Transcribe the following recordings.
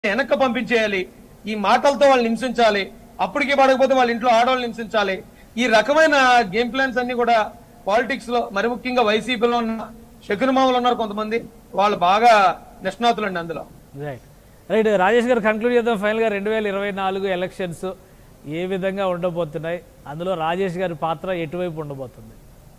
వెనక్కి పంపించేయాలి ఈ మాటలతో వాళ్ళని హింసించాలి అప్పటికి పడకపోతే వాళ్ళ ఇంట్లో ఆడవాళ్ళని హింసించాలి ఈ రకమైన గేమ్ ప్లాన్స్ అన్ని కూడా పాలిటిక్స్ లో మరి ముఖ్యంగా వైసీపీలో ఉన్న శకునమామలు ఉన్నారు కొంతమంది వాళ్ళు బాగా నిష్ణాతులు అండి అందులో రైట్ రైట్ రాజేష్ గారు కంక్లూడ్ చేద్దాం ఫైనల్గా రెండు వేల ఇరవై నాలుగు ఎలక్షన్స్ ఏ విధంగా ఉండబోతున్నాయి అందులో రాజేష్ గారి పాత్ర ఎటువైపు ఉండబోతుంది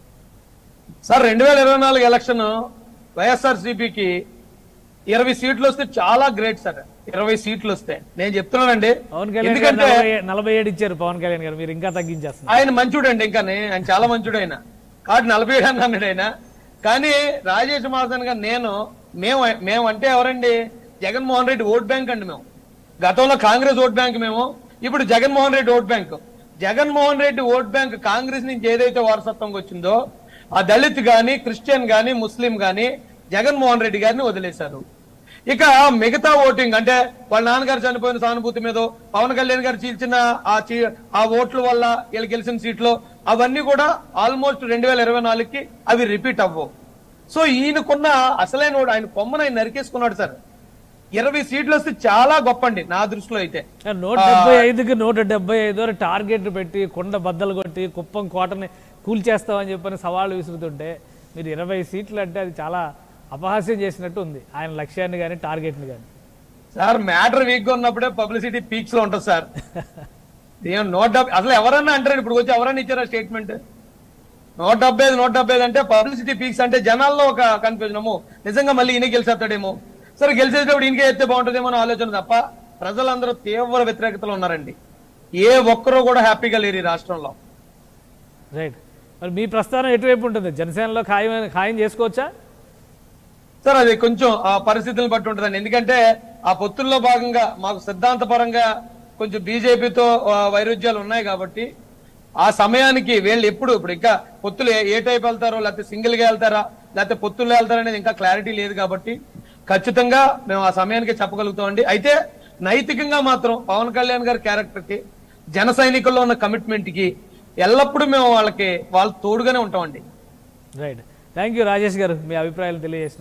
సార్ రెండు వేల ఇరవై నాలుగు ఎలక్షన్ వైఎస్ఆర్ సిపికి ఇరవై సీట్లు వస్తే చాలా గ్రేట్ సార్ ఇరవై సీట్లు వస్తే నేను చెప్తున్నానండి పవన్ కళ్యాణ్ గారు ఎందుకంటే నలభై ఏ- నలభై ఏడు ఇచ్చారు పవన్ కళ్యాణ్ గారు మీరు ఇంకా తగ్గించేస్తున్నారు ఆయన మంచుడండి ఇంకా ఆయన చాలా మంచుడు ఆయన కాబట్టి నలభై ఏడు అన్నాడు ఆయన కానీ రాజేష్ మాధవన్ గారు నేను మేము మేము అంటే ఎవరండి జగన్మోహన్ రెడ్డి ఓట్ బ్యాంక్ అండి మేము గతంలో కాంగ్రెస్ ఓట్ బ్యాంక్ మేము ఇప్పుడు Jaganmohan Reddy vote bank Jaganmohan Reddy vote bank Congress నుంచి ఏదైతే వారసత్వంగా వచ్చిందో ఆ దళిత్ గాని క్రిస్టియన్ గాని ముస్లిం గాని జగన్మోహన్ రెడ్డి గారిని వదిలేశారు ఇక మిగతా ఓటింగ్ అంటే వాళ్ళ నాన్నగారు చనిపోయిన సానుభూతి మీద పవన్ కళ్యాణ్ గారు చీల్చిన ఆ చీ- ఆ ఓట్ల వల్ల వీళ్ళు గెలిచిన సీట్లు అవన్నీ కూడా ఆల్మోస్ట్ రెండు వేల ఇరవై నాలుగుకి అవి రిపీట్ అవ్వవు సో ఈయనకున్న అసలైన ఓడు ఆయన కొమ్మను ఆయన నరికేసుకున్నాడు సార్ ఇరవై సీట్లు వస్తే చాలా గొప్ప అండి నా దృష్టిలో అయితే నూట డెబ్బై ఐదుకి నూట డెబ్బై ఐదు టార్గెట్ పెట్టి కొండ బద్దలు కొట్టి కుప్పం కోటని కూల్చేస్తామని చెప్పని సవాళ్ళు విసురుతుంటే మీరు ఇరవై సీట్లు అంటే అది చాలా అపహాస్యం చేసినట్టు ఉంది ఆయన లక్ష్యాన్ని కానీ టార్గెట్ని కానీ సార్ మ్యాటర్ వీక్ గా ఉన్నప్పుడే పబ్లిసిటీ పీక్స్ లో ఉంటుంది సార్ ఏం నూట డెబ్బై అసలు ఎవరన్నా అంటారు ఇప్పుడు వచ్చి ఎవరన్నా ఇచ్చారా స్టేట్మెంట్ నూట డెబ్బై ఐదు నూట డెబ్బై ఐదు అంటే పబ్లిసిటీ పీక్స్ అంటే జనాల్లో ఒక కన్ఫ్యూజన్ ఏమో నిజంగా మళ్ళీ ఈయన గెలిచేస్తాడేమో సరే గెలిచేటప్పుడు ఈయనకే ఎత్తే బాగుంటుందేమో అనే ఆలోచన తప్ప ప్రజలందరూ తీవ్ర వ్యతిరేకతలో ఉన్నారండి ఏ ఒక్కరూ కూడా హ్యాపీగా లేరు ఈ రాష్ట్రంలో రైట్ మరి మీ ప్రస్థానం ఎటువైపు ఉంటుంది జనసేనలో ఖాయం ఖాయం చేసుకోవచ్చా సార్ అది కొంచెం ఆ పరిస్థితులను బట్టి ఉంటుందండి ఎందుకంటే ఆ పొత్తుల్లో భాగంగా మాకు సిద్ధాంతపరంగా కొంచెం బీజేపీతో వైరుధ్యాలు ఉన్నాయి కాబట్టి ఆ సమయానికి వీళ్ళు ఎప్పుడు ఇప్పుడు ఇంకా పొత్తులు ఏ- ఏ టైప్ వెళ్తారో లేకపోతే సింగిల్ గా వెళ్తారా లేకపోతే పొత్తుల్లో వెళ్తారా అనేది ఇంకా క్లారిటీ లేదు కాబట్టి ఖచ్చితంగా మేము ఆ సమయానికి చెప్పగలుగుతామండి అయితే నైతికంగా మాత్రం పవన్ కళ్యాణ్ గారి క్యారెక్టర్ కి జన సైనికుల్లో ఉన్న కమిట్మెంట్ కి ఎల్లప్పుడూ మేము వాళ్ళకి వాళ్ళ తోడుగానే ఉంటామండి రైట్ థ్యాంక్ యూ రాజేష్ గారు మీ అభిప్రాయాలు తెలియజేసిన